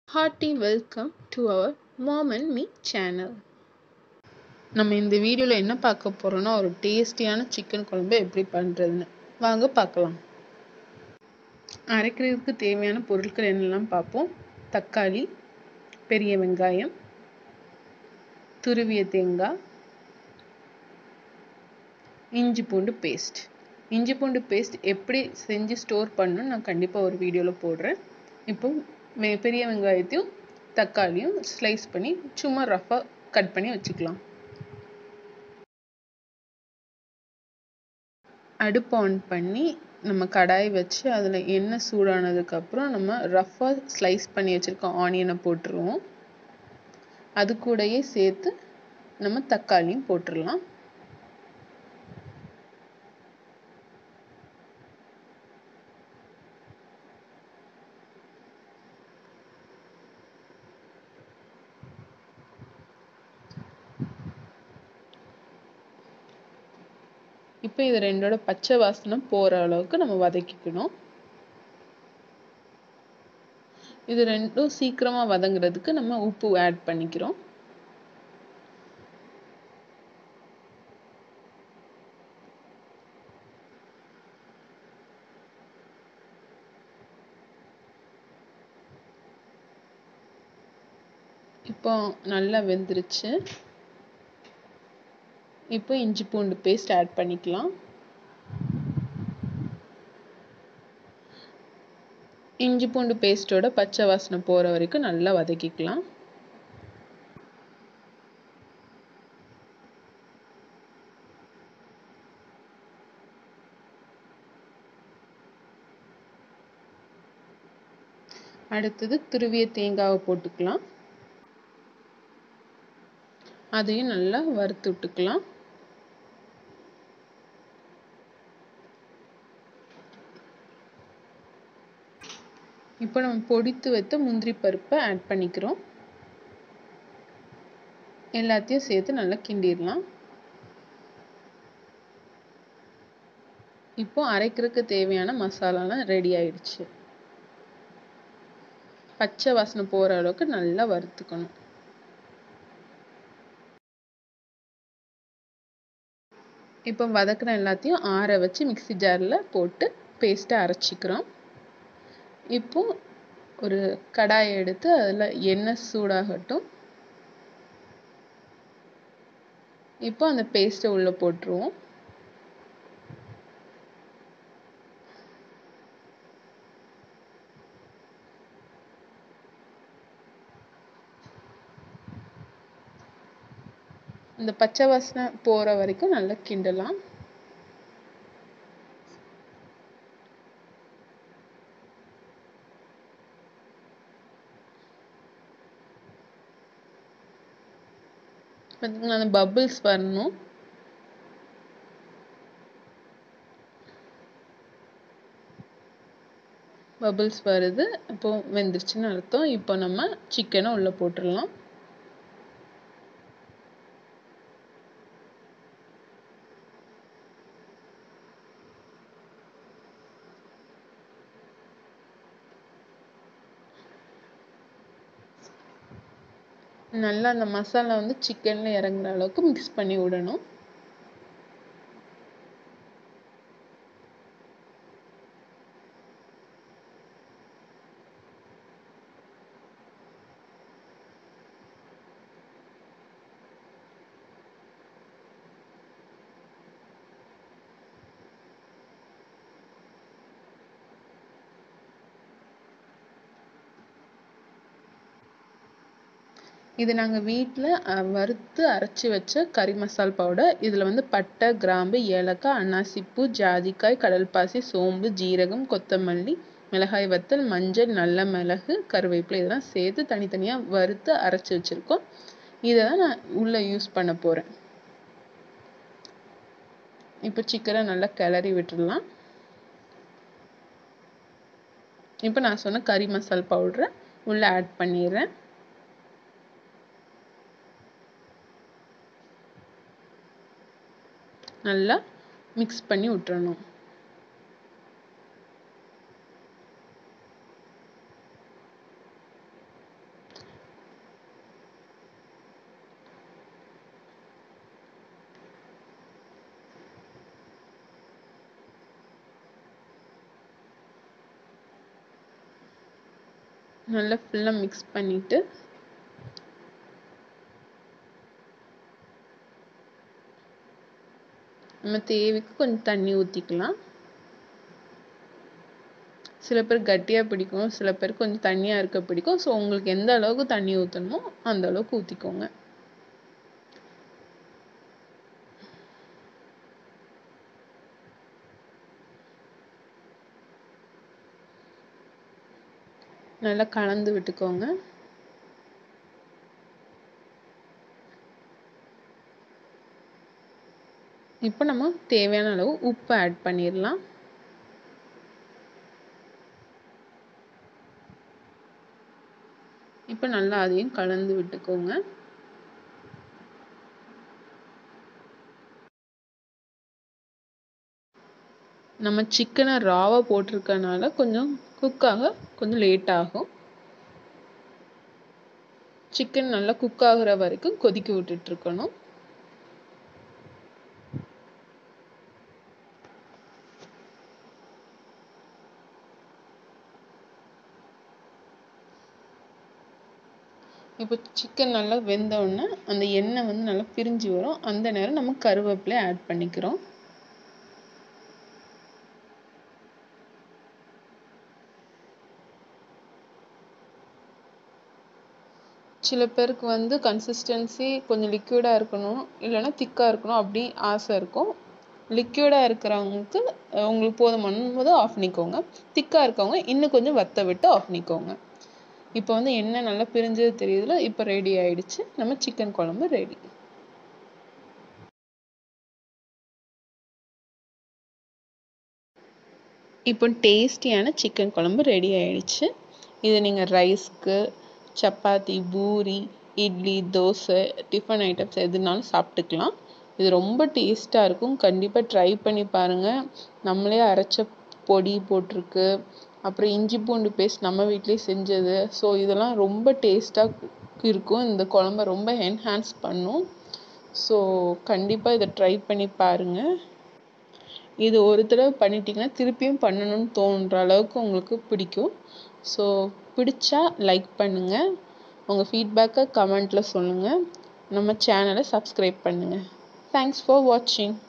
hearty welcome to our mom and me channel நம்ம இந்த வீடியோவில் என்ன பார்க்க போறோம்னா ஒரு டேஸ்டியான சிக்கன் குழம்பு எப்படி பண்ணுறதுன்னு வாங்க பார்க்கலாம் அரைக்கிறதுக்கு தேவையான பொருட்கள் என்னெல்லாம் பார்ப்போம் தக்காளி பெரிய வெங்காயம் துருவிய தேங்காய் இஞ்சி பூண்டு பேஸ்ட் இஞ்சி பூண்டு பேஸ்ட் எப்படி செஞ்சு ஸ்டோர் பண்ணணும் நான் கண்டிப்பாக ஒரு வீடியோவில் போடுறேன் இப்போ வெ- பெரிய வெங்காயத்தையும் தக்காளியும் ஸ்லைஸ் பண்ணி சும்மா ரஃபாக கட் பண்ணி வச்சுக்கலாம் அடுப்பு ஆன் பண்ணி நம்ம கடாய் வச்சு அதில் எண்ணெய் சூடானதுக்கப்புறம் நம்ம ரஃபாக ஸ்லைஸ் பண்ணி வச்சுருக்க ஆனியனை போட்டுருவோம் அது கூடயே சேர்த்து நம்ம தக்காளியும் போட்டுடலாம் இப்போ இது ரெண்டோட பச்சை வாசனை போகிற அளவுக்கு நம்ம வதக்கிக்கணும் இது ரெண்டும் சீக்கிரமாக வதங்குறதுக்கு நம்ம உப்பு ஆட் பண்ணிக்கிறோம் இப்போ நல்லா வெந்துருச்சு இப்போ இஞ்சி பூண்டு பேஸ்ட் ஆட் பண்ணிக்கலாம் இஞ்சி பூண்டு பேஸ்ட்டோட பச்சை வாசனை போகிற வரைக்கும் நல்லா வதக்கிக்கலாம் அடுத்தது துருவிய தேங்காவை போட்டுக்கலாம் அதையும் நல்லா வறுத்து விட்டுக்கலாம் இப்போ நம்ம பொடித்து வைத்த முந்திரி பருப்பை ஆட் பண்ணிக்கிறோம் எல்லாத்தையும் சேர்த்து நல்லா கிண்டிடலாம் இப்போ அரைக்கிறதுக்கு தேவையான மசாலாலாம் ரெடி ஆயிடுச்சு பச்சை வாசனை போகிற அளவுக்கு நல்லா வறுத்துக்கணும் இப்போ வதக்கின எல்லாத்தையும் ஆற வச்சு மிக்ஸி ஜாரில் போட்டு பேஸ்ட்டை அரைச்சிக்கிறோம் இப்போ ஒரு கடாயை எடுத்து அதில் எண்ணெய் சூடாகட்டும் இப்போ அந்த பேஸ்ட்டை உள்ளே போட்டுருவோம் இந்த பச்சை வாசனை போகிற வரைக்கும் நல்லா கிண்டலாம் பார்த்தீங்களா அந்த பபிள்ஸ் வரணும் பபிள்ஸ் வருது இப்போ வெந்துருச்சுன்னு அர்த்தம் இப்போ நம்ம சிக்கனை உள்ளே போட்டுடலாம் நல்லா அந்த மசாலா வந்து சிக்கன்ல இறங்குற அளவுக்கு மிக்ஸ் பண்ணி விடணும் இது நாங்கள் வீட்டில் வறுத்து அரைச்சி வச்ச கறி மசால் பவுடர் இதில் வந்து பட்டை கிராம்பு ஏலக்காய் அன்னாசிப்பூ ஜாதிக்காய் கடல்பாசி சோம்பு ஜீரகம் கொத்தமல்லி மிளகாய் வத்தல் மஞ்சள் நல்ல மிளகு கருவேப்பிலை இதெல்லாம் சேர்த்து தனித்தனியாக வறுத்து அரைச்சி வச்சுருக்கோம் இதை தான் நான் உள்ளே யூஸ் பண்ண போகிறேன் இப்போ சிக்கனை நல்லா கிளறி விட்டுடலாம் இப்போ நான் சொன்ன கறி மசால் பவுடரை உள்ளே ஆட் பண்ணிடுறேன் நல்லா மிக்ஸ் பண்ணி விட்டுறணும் நல்லா ஃபுல்லாக மிக்ஸ் பண்ணிவிட்டு நம்ம தேவைக்கு கொஞ்சம் தண்ணி ஊற்றிக்கலாம் சில பேர் கட்டியாக பிடிக்கும் சில பேர் கொஞ்சம் தண்ணியாக இருக்க பிடிக்கும் ஸோ உங்களுக்கு எந்த அளவுக்கு தண்ணி ஊற்றணுமோ அந்த அளவுக்கு ஊற்றிக்கோங்க நல்லா கலந்து விட்டுக்கோங்க இப்போ நம்ம தேவையான அளவு உப்பு ஆட் பண்ணிடலாம் இப்போ நல்லா அதையும் கலந்து விட்டுக்கோங்க நம்ம சிக்கனை ராவாக போட்டிருக்கனால கொஞ்சம் குக்காக கொஞ்சம் லேட் ஆகும் சிக்கன் நல்லா குக் ஆகுற வரைக்கும் கொதிக்க விட்டுட்டு இருக்கணும் இப்போ சிக்கன் நல்லா வெந்தோடனே அந்த எண்ணெய் வந்து நல்லா பிரிஞ்சு வரும் அந்த நேரம் நம்ம கருவேப்பிலை ஆட் பண்ணிக்கிறோம் சில பேருக்கு வந்து கன்சிஸ்டன்சி கொஞ்சம் லிக்விடாக இருக்கணும் இல்லைன்னா திக்காக இருக்கணும் அப்படி ஆசை இருக்கும் லிக்விடாக இருக்கிறவங்களுக்கு உங்களுக்கு போதுமான போது ஆஃப் பண்ணிக்கோங்க திக்காக இருக்கவங்க இன்னும் கொஞ்சம் வத்த விட்டு ஆஃப் பண்ணிக்கோங்க இப்போ வந்து எண்ணெய் நல்லா பிரிஞ்சது தெரியுதுல இப்போ ரெடி ஆயிடுச்சு நம்ம சிக்கன் குழம்பு ரெடி இப்போ டேஸ்டியான சிக்கன் குழம்பு ரெடி ஆயிடுச்சு இது நீங்கள் ரைஸ்க்கு சப்பாத்தி பூரி இட்லி தோசை டிஃபன் ஐட்டம்ஸ் எதுனாலும் சாப்பிட்டுக்கலாம் இது ரொம்ப டேஸ்ட்டாக இருக்கும் கண்டிப்பாக ட்ரை பண்ணி பாருங்கள் நம்மளே அரைச்ச பொடி போட்டிருக்கு அப்புறம் இஞ்சி பூண்டு பேஸ்ட் நம்ம வீட்டிலேயே செஞ்சது ஸோ இதெல்லாம் ரொம்ப டேஸ்ட்டாக இருக்கும் இந்த குழம்ப ரொம்ப என்ஹான்ஸ் பண்ணும் ஸோ கண்டிப்பாக இதை ட்ரை பண்ணி பாருங்கள் இது ஒரு தடவை பண்ணிட்டீங்கன்னா திருப்பியும் பண்ணணும்னு தோன்ற அளவுக்கு உங்களுக்கு பிடிக்கும் ஸோ பிடிச்சா லைக் பண்ணுங்கள் உங்கள் ஃபீட்பேக்கை கமெண்ட்டில் சொல்லுங்கள் நம்ம சேனலை சப்ஸ்கிரைப் பண்ணுங்கள் தேங்க்ஸ் ஃபார் வாட்சிங்